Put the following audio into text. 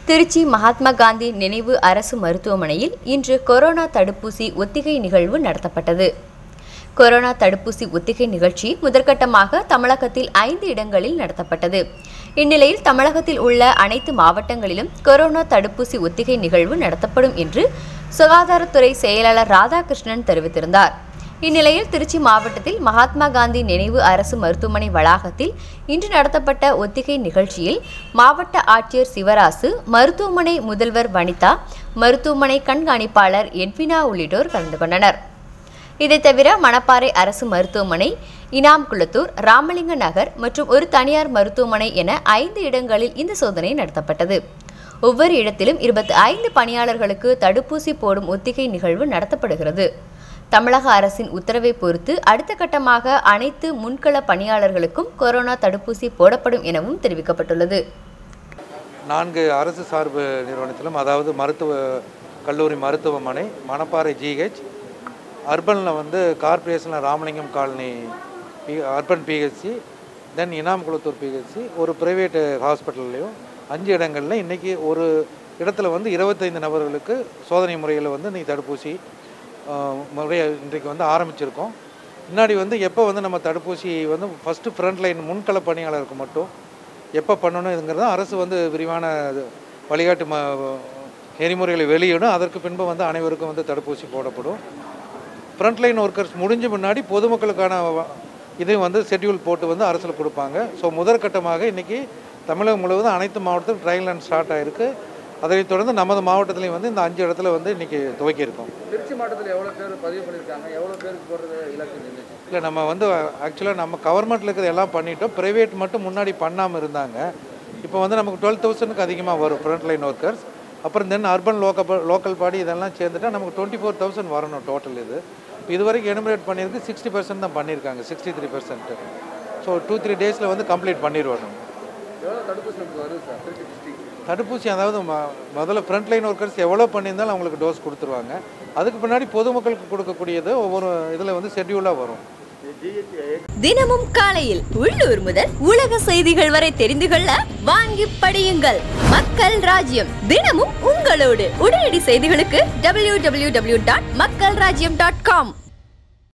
திருச்சி மகாத்மா காந்தி நினைவு அரசு மருத்துவமனையில் இன்று கொரோனா தடுப்பூசி ஒத்திகை நிகழ்வு நடத்தப்பட்டது கொரோனா தடுப்பூசி ஒத்திகை நிகழ்ச்சி முதற்கட்டமாக தமிழகத்தில் ஐந்து இடங்களில் நடத்தப்பட்டது இந்நிலையில் தமிழகத்தில் உள்ள அனைத்து மாவட்டங்களிலும் கொரோனா தடுப்பூசி ஒத்திகை நிகழ்வு நடத்தப்படும் என்று சுகாதாரத்துறை செயலாளர் ராதாகிருஷ்ணன் தெரிவித்திருந்தார் இந்நிலையில் திருச்சி மாவட்டத்தில் மகாத்மா காந்தி நினைவு அரசு மருத்துவமனை வளாகத்தில் இன்று நடத்தப்பட்ட ஒத்திகை நிகழ்ச்சியில் மாவட்ட ஆட்சியர் சிவராசு மருத்துவமனை முதல்வர் வனிதா மருத்துவமனை கண்காணிப்பாளர் எட்வினா உள்ளிட்டோர் கலந்து கொண்டனர் இதைத் தவிர மணப்பாறை அரசு மருத்துவமனை இனாம் குளத்தூர் ராமலிங்க நகர் மற்றும் ஒரு தனியார் மருத்துவமனை என ஐந்து இடங்களில் இந்த சோதனை நடத்தப்பட்டது ஒவ்வொரு இடத்திலும் இருபத்தி ஐந்து பணியாளர்களுக்கு தடுப்பூசி போடும் ஒத்திகை நிகழ்வு நடத்தப்படுகிறது தமிழக அரசின் உத்தரவை பொறுத்து அடுத்த கட்டமாக அனைத்து முன்கள பணியாளர்களுக்கும் கொரோனா தடுப்பூசி போடப்படும் எனவும் தெரிவிக்கப்பட்டுள்ளது நான்கு அரசு சார்பு நிறுவனத்திலும் அதாவது மருத்துவ கல்லூரி மருத்துவமனை மணப்பாறை ஜிஹெச் அர்பனில் வந்து கார்ப்பரேஷனில் Ramalingam colony B urban PHC then Inam Kulathur PHC ஒரு ப்ரைவேட்டு ஹாஸ்பிட்டல்லையும் அஞ்சு இடங்களில் இன்றைக்கி ஒரு இடத்துல வந்து இருபத்தைந்து நபர்களுக்கு சோதனை முறையில் வந்து இன்றைக்கி தடுப்பூசி ஆஹ், முறையை இன்றைக்கு வந்து ஆரம்பிச்சிருக்கோம் முன்னாடி வந்து எப்போ வந்து நம்ம தடுப்பூசி வந்து ஃபஸ்ட்டு ஃப்ரண்ட் லைன் முன்கள பணியாளருக்கு மட்டும் எப்போ பண்ணணுங்கிறது அரசு வந்து விரிவான இது வழிகாட்டு ம நெறிமுறைகளை வெளியிடும் அதற்கு பின்பு வந்து அனைவருக்கும் வந்து தடுப்பூசி போடப்படும் ஃப்ரண்ட்லைன் ஒர்க்கர்ஸ் முடிஞ்ச முன்னாடி பொதுமக்களுக்கான வ- இதையும் வந்து ஷெட்யூல் போட்டு வந்து அரசில் கொடுப்பாங்க ஸோ முதற்கட்டமாக இன்றைக்கி தமிழகம் முழுவதும் அனைத்து மாவட்டத்திலும் ட்ரையல் ரன் ஸ்டார்ட் ஆகிருக்கு அதைத் தொடர்ந்து நமது மாவட்டத்திலையும் வந்து இந்த அஞ்சு இடத்துல வந்து இன்றைக்கி துவக்கியிருக்கோம் திருச்சி மாவட்டத்தில் எவ்வளோ பேர் பதிவு பண்ணியிருக்காங்க எவ்வளோ பேருக்கு போடுறது இலக்கு இருந்துச்சு இல்லை நம்ம வந்து ஆக்சுவலாக நம்ம கவர்மெண்ட்டில் இருக்கிறது எல்லாம் பண்ணிட்டோம் ப்ரைவேட் மட்டும் முன்னாடி பண்ணாமல் இருந்தாங்க இப்போ வந்து நமக்கு டுவெல் தௌசண்ட்க்கு அதிகமாக வரும் ஃப்ரண்ட் லைன் ஒர்க்கர்ஸ் அப்புறம் then urban local local body இதெல்லாம் சேர்ந்துட்டா நமக்கு டுவெண்ட்டி ஃபோர் தௌசண்ட் வரணும் டோட்டல் இது இப்போ இது வரைக்கும் எனுமரேட் பண்ணியிருக்கு சிக்ஸ்டி பர்சன்ட் தான் பண்ணியிருக்காங்க sixty three percent so two three டேஸில் வந்து கம்ப்ளீட் பண்ணிடுவோம் நம்ம எவ்வளோ தடுப்பூசி நமக்கு வருது சார் திருச்சி டிஸ்ட்ரிக்ட் தடுப்பூசி அதாவது ம- முதல்ல ஃப்ரண்ட் லைன் ஒர்க்கர்ஸ் எவ்வளோ பண்ணியிருந்தாலும் அவங்களுக்கு டோஸ் கொடுத்துருவாங்க அதுக்கு பின்னாடி பொதுமக்களுக்கு கொடுக்கக்கூடியது ஒவ்வொரு இதில் வந்து ஷெட்யூலாக வரும் தினமும் காலையில் உள்ளூர் முதல் உலக செய்திகள் வரை தெரிந்து கொள்ள வாங்கி படியுங்கள் மக்கள் ராஜ்யம் தினமும் உங்களோடு உடனடி செய்திகளுக்கு www.மக்கள்ராஜ்யம்.com டாட் மக்கள் ராஜ்யம் டாட் காம்